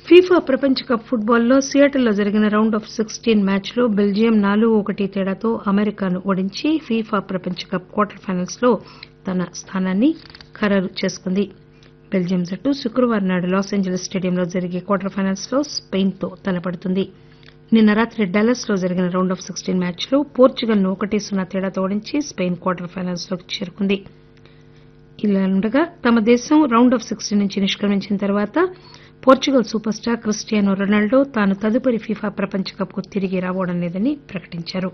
FIFA ప్రపంచ cup ఫుట్బాల్లో సియాటిల్లో జరిగిన రౌండ్ ఆఫ్ సిక్స్టీన్ మ్యాచ్లో బెల్జియం నాలుగు ఒకటి తేడాతో అమెరికాను ఓడించి ఫీఫా ప్రపంచ కప్ క్వార్టర్ ఫైనల్స్ లో తన స్థానాన్ని ఖరారు చేసుకుంది బెల్జియం జట్టు శుక్రవారం నాడు లాస్ ఏంజలీస్ స్టేడియంలో జరిగే క్వార్టర్ ఫైనల్స్ లో స్పెయిన్ తో తలపడుతుంది నిన్న రాత్రి డల్లస్ లో జరిగిన రౌండ్ ఆఫ్ సిక్స్టీన్ మ్యాచ్లో పోర్చుగల్ ను ఒకటి సున్నా తేడాతో ఓడించి స్పెయిన్ క్వార్టర్ ఫైనల్స్ లోకి చేరుకుంది ఇలా ఉండగా తమ దేశం రౌండ్ ఆఫ్ సిక్స్టీన్ నుంచి నిష్క్రమించిన తర్వాత Portugal super star Cristiano Ronaldo తాను తదుపరి ఫీఫా ప్రపంచ కప్ కు తిరిగి రాబోవడం లేదని ప్రకటించారు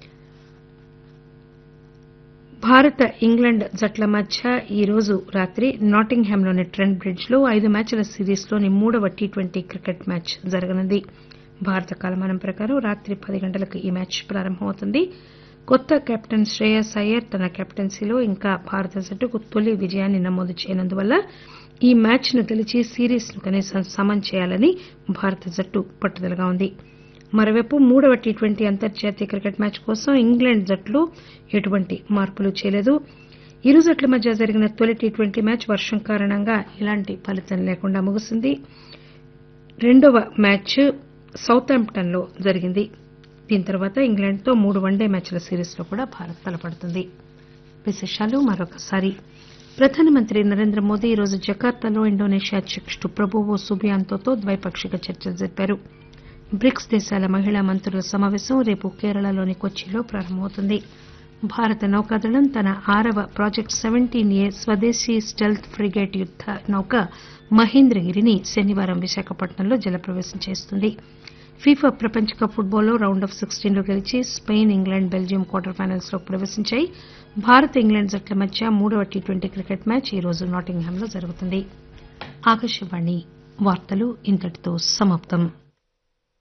భారత ఇంగ్లండ్ జట్ల మధ్య ఈ రోజు రాత్రి నాటింగ్ లోని ట్రెంట్ బ్రిడ్జ్ లో ఐదు మ్యాచ్ల సిరీస్ లోని మూడవ టీ ట్వంటీ క్రికెట్ మ్యాచ్ జరగనుంది భారత కాలమానం ప్రకారం రాత్రి పది గంటలకు ఈ మ్యాచ్ ప్రారంభమవుతుంది కొత్త కెప్టెన్ శ్రేయస్ అయ్యర్ తన కెప్టెన్సీలో ఇంకా భారత జట్టుకు తొలి విజయాన్ని నమోదు చేయనందువల్ల ఈ మ్యాచ్ ను గెలిచి సిరీస్ ను కనీసం సమన్ చేయాలని భారత జట్టు పట్టుదలగా ఉంది మరోవైపు మూడవ టీ ట్వంటీ అంతర్జాతీయ క్రికెట్ మ్యాచ్ కోసం ఇంగ్లండ్ జట్లు ఎటువంటి మార్పులు చేయలేదు ఇరు జట్ల మధ్య జరిగిన తొలి టీ ట్వంటీ మ్యాచ్ వర్షం కారణంగా ఎలాంటి ఫలితం లేకుండా ముగిసింది రెండవ మ్యాచ్ సౌతాంప్టన్ లో జరిగింది దీని తర్వాత ఇంగ్లాండ్ తో మూడు వన్డే మ్యాచ్ల సిరీస్ లో కూడా భారత్ తలపడుతుంది విశేషాలు మరొకసారి ప్రధానమంత్రి నరేంద్ర మోదీ ఈరోజు జకార్తాలో ఇండోనేషియా అధ్యకుడు ప్రభువో సుబియాంతోతో ద్వైపాక్షిక చర్చలు జరిపారు బ్రిక్స్ దేశాల మహిళా మంత్రుల సమావేశం రేపు కేరళలోని కొచ్చిలో ప్రారంభమవుతుంది భారత నౌకాదళం తన ఆరవ ప్రాజెక్ట్ సెవెంటీన్ ఏ స్వదేశీ స్టెల్త్ ఫ్రిగేట్ యుద్ద నౌక మహేంద్రగిరిని శనివారం విశాఖపట్నంలో జలప్రవేశం చేస్తుంది ఫీఫా ప్రపంచ కప్ ఫుట్బాల్లో రౌండ్ ఆఫ్ సిక్స్టీన్ లో గెలిచి Spain England Belgium quarter finals లోకి ప్రవేశించాయి భారత్ ఇంగ్లాండ్ జట్ల మధ్య మూడవ టీ ట్వంటీ క్రికెట్ మ్యాచ్ ఈ రోజు నాటింగ్హామ్ లో జరుగుతుంది ఆకాశవాణి వార్తలు ఇంతటితో సమాప్తం